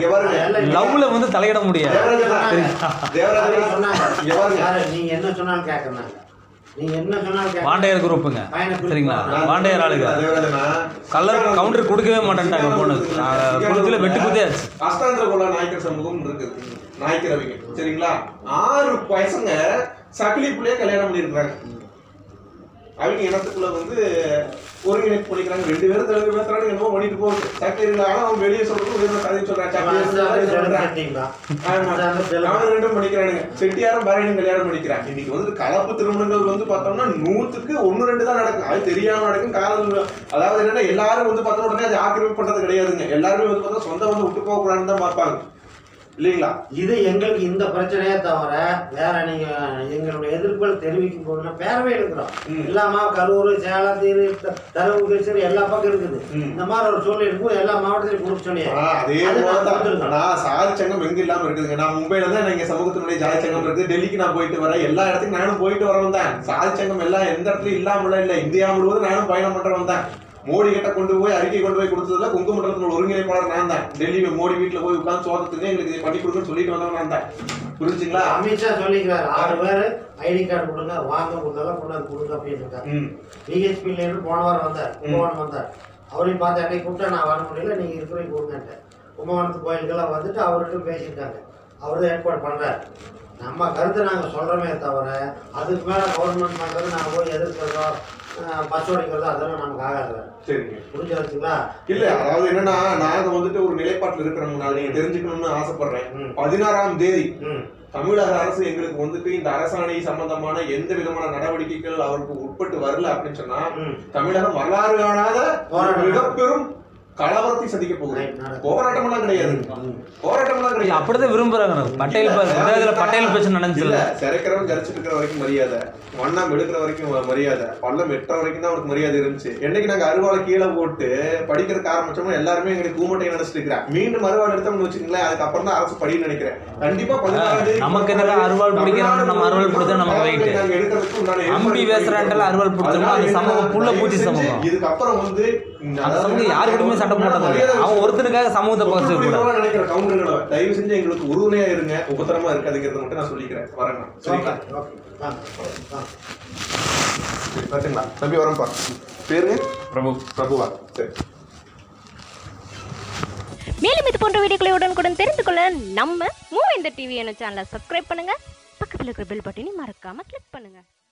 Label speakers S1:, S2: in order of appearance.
S1: இங்க பாருங்க
S2: லவ்ல வந்து தலையிட முடியாது
S1: தேவராஜனா தேவராஜனா
S3: சொன்னாங்க
S1: இங்க பாருங்க
S3: யாரு நீங்க என்ன சொன்னாலும் கேட்கறாங்க நீங்க என்ன சொன்னாலும் கேட்கறாங்க.
S2: வாண்டையர் குரூப்புங்க
S3: பையனை கூட்டிட்டு
S2: சரிங்களா
S3: போறாங்க.
S2: வாண்டையர் ஆளுங்க
S1: தேவராஜனா
S2: கலர் கவுண்டர் கொடுக்கவே மாட்டேன்ட்டாங்க பொண்ணு குளத்துல வெட்டு குத்தியாச்சு
S1: அஷ்டாந்திர கொள்ள நாய்க்கர் சமூகம் இருக்குது நாய்க்கிறவங்க சரிங்களா ஆறு பசங்க சக்கிலி பிள்ளைய கல்யாணம் பண்ணியிருக்காங்க அவங்க இனத்துக்குள்ள வந்து ஒருங்கிணைப்பு பண்ணிக்கிறாங்க ரெண்டு பேரும் தெலுங்கு பேசுறாங்க என்னமோ பண்ணிட்டு போகுது சக்கரியில் ஆனா அவன் வெளியே சொல்றது வெளியே கதை சொல்றான்
S3: அவன்
S1: சக்கரி
S3: அந்த ஆளு
S1: சொல்றான்
S3: கேட்டீங்களா?
S1: ஆமா.
S3: அந்த ஆளு தெலுங்கு.
S1: அவனும் ரெண்டும் பண்ணிக்கிறானுங்க செட்டியாரும் பாரதியும் கல்யாணம் பண்ணிக்கிறாங்க இன்னைக்கு வந்து கலப்பு திருமணங்கள் வந்து பார்த்தோம்னா நூத்துக்கு ஒண்ணு ரெண்டு தான் நடக்கும் அது தெரியாம நடக்கும் காலம் அதாவது என்னன்னா எல்லாரும் வந்து பார்த்த உடனே அது ஆக்கிரமிப்பு பண்றது கிடையாதுங்க எல்லாருமே வந்து பார்த்தா சொந்த வந்து விட்டு போக கூடாதுன்னு தான் பார்ப்பாங்க இல்லைங்களா
S3: இது எங்களுக்கு இந்த பிரச்சனையே தவிர வேற நீங்க எங்களுடைய எதிர்ப்புகள் தெரிவிக்கும் போதுனா பேரவே எடுக்கிறோம்
S1: ம்.
S3: எல்லாமா கரூர் சேலம் தீரு த- தருமபுரி சரி எல்லா பக்கம் இருக்குது
S1: ம்.
S3: இந்த மாதிரி ஒரு சூழ்நிலை இருக்கும் எல்லா மாவட்டத்திலையும் கொடுக்க சொன்னீங்க
S1: ஆ, அதே
S3: அது நான்
S1: போலதான்
S3: கொடுத்திருக்கேன்.
S1: நான் சாதி சங்கம் எங்க இல்லாம இருக்குதுங்க நான் மும்பைல தான் எங்க சமூகத்தினுடைய ஜாதி சங்கம் இருக்கு டெல்லிக்கு நான் போயிட்டு வரேன் எல்லா இடத்துக்கும் நானும் போயிட்டு வரவன் தான் சாதி சங்கம் எல்லாம் எந்த இடத்துலயும் இல்லாமல இல்ல இந்தியா முழுவதும் நானும் பயணம் பண்றவன் தான் மோடி கிட்ட கொண்டு போய் அறிக்கை கொண்டு போய் கொடுத்ததுல குங்குமண்டலத்தின் ஒருங்கிணைப்பாளர் நான் தான் டெல்லி மோடி வீட்டுல போய் உட்கார்ந்து சோதத்துக்கு எங்களுக்கு இதை பண்ணி கொடுக்குன்னு சொல்லிட்டு வந்தவன் நான் தான் புரிஞ்சுங்களா
S3: அமித்ஷா சொல்லிக்கிறாரு ஆறு பேர் ஐடி கார்டு கொடுங்க வாங்க கொடுத்தாலும் கொண்டாந்து கொடுங்க அப்படின்னு இருக்காரு
S1: ம்
S3: பிஹெச்பில இருந்து போன வாரம் வந்தார் கும்பகோணம் வந்தார் அவரையும் பார்த்து என்னை கூப்பிட்டா நான் வர முடியல நீங்க இருக்கிறவங்க கொடுங்கன்ட்டு கும்பகோணத்து கோயிலுக்கெல்லாம் வந்துட்டு அவர்கிட்ட பேசியிருக்காங்க அவர் தான் ஏற்பாடு பண்றாரு நம்ம கருத்தை நாங்க சொல்றோமே தவிர அதுக்கு மேல கவர்மெண்ட் பண்றது நாங்க போய் எதிர்க்கிறதோ அஹ், பஸ் ஓடிக்கிறதோ அதெல்லாம் நமக்கு ஆகாது
S1: சரிங்க
S3: புரிஞ்சு வச்சுங்களா
S1: இல்ல அதாவது என்னன்னா நாங்க வந்துட்டு ஒரு நிலைப்பாட்டுல இருக்கிறோம் நான் நீங்க தெரிஞ்சுக்கணும்னு ஆசைப்படுறேன்
S3: ம்.
S1: பதினாறாம் தேதி
S3: ம்
S1: தமிழக அரசு எங்களுக்கு வந்துட்டு இந்த அரசாணை சம்பந்தமான எந்த விதமான நடவடிக்கைகள் அவருக்கு உட்பட்டு வரல அப்படின்னு சொன்னா
S3: ம்
S1: தமிழகம் வரலாறு காணாத ஒரு
S3: போராட்டம்.
S1: மிகப்பெரும் கலவரத்தை சந்திக்க போகுது
S3: ரைட், நடக்கும்.
S1: போராட்டம் எல்லாம் கிடையாது
S3: ம்.
S1: போராட்டம் எல்லாம் கிடையாது
S2: அப்படிதான் விரும்புறாங்க பட்டேல் ப- குஜராத்ல பட்டேல் பிரச்சனை
S1: இல்ல
S2: நடந்துச்சுல்ல
S1: சிறைக்கிறவன் கரிச்சிட்டு இருக்கிற வரைக்கும் மரியாதை வண்ணம் எடுக்கிற வரைக்கும் மரியாதை பள்ளம் எட்டுற வரைக்கும் தான் அவனுக்கு மரியாதை இருந்துச்சு என்னைக்கு நாங்க அருவாளை கீழே போட்டு படிக்கிறதுக்கு ஆரம்பிச்சோமோ எல்லாருமே எங்களுக்கு கூமட்டை நினைச்சிட்டு இருக்கிறேன் மீண்டும் அருவாள் எடுத்தோம்னு வச்சுக்கங்களேன் அதுக்கப்புறம் தான் அரசு படின்னு நினைக்கிறேன் கண்டிப்பா பதினாறாம் தேதி
S2: நமக்கு என்னடா அருவாள் பிடிக்கிறான்னு நம்ம அருவாள் பிடிச்சா நமக்கு weight.
S1: நாங்க எடுக்கிறதுக்கு உண்டான
S2: அம்பி
S1: ஏற்பாடு
S2: வேசுறான்டெல்லாம் அருவாள் பிடிச்சோம்னா அந்த சமூகம் புள்ள பூச்சி
S1: தயவு செஞ்சு
S2: சமூகம்
S1: இதுக்கப்புறம் வந்து
S2: அந்த சமூகம் யாரு கூடயுமே சண்டை போட்டது இல்ல. அவன் ஒருத்தனுக்காக சமூகத்தை பகிர்ந்து கூடாது
S1: கூடாது நினைக்கிற கவுண்டர்களை தயவு செஞ்சு எங்களுக்கு உறுதுணையா இருங்க உபத்திரமா இருக்காதுங்கிறத மட்டும் நான் சொல்லிக்கிறேன் வரேங்க
S3: ஓகே
S1: சரிங்களா
S3: ஓகே வாங்க வாங்க
S1: சரி, வரட்டுங்களா தம்பி வரேன்ப்பா பேருங்க பிரபு பிரபுவா சரி
S4: மேலும் இது போன்ற வீடியோக்களை உடனுக்குடன் தெரிந்து கொள்ள நம்ம மூவ் இந்த டிவி என்ன சேனலை சப்ஸ்கிரைப் பண்ணுங்க பக்கத்தில் இருக்கிற பெல் பட்டனையும் மறக்காம கிளிக் பண்ணுங்க